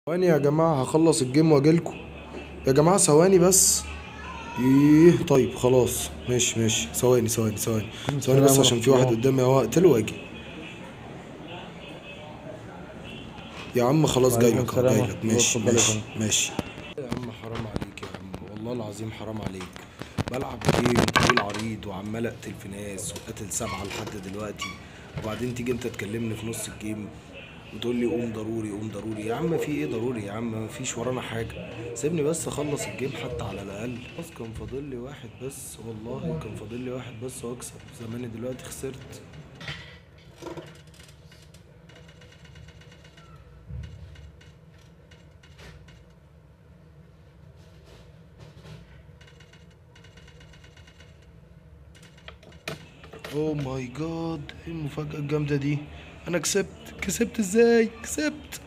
ثواني يا جماعة هخلص الجيم واجيلكوا يا جماعة ثواني بس ايه طيب خلاص ماشي ماشي ثواني ثواني ثواني ثواني بس عشان في واحد قدامي اهو اقتله واجي يا عم خلاص جاي لك اهو جاي لك ماشي ماشي ماشي يا عم حرام عليك يا عم والله العظيم حرام عليك بلعب جيم طويل عريض وعمال اقتل في ناس وقتل سبعة لحد دلوقتي وبعدين تيجي انت تكلمني في نص الجيم وتقول لي قوم ضروري قوم ضروري يا عم في ايه ضروري يا عم مفيش ورانا حاجة سيبني بس اخلص الجيم حتى على الاقل بس كان فاضل لي واحد بس والله كان فاضل لي واحد بس واكسب زماني دلوقتي خسرت اوه ماي جاد ايه المفاجأة الجامدة دي انا كسبت كسبت ازاي كسبت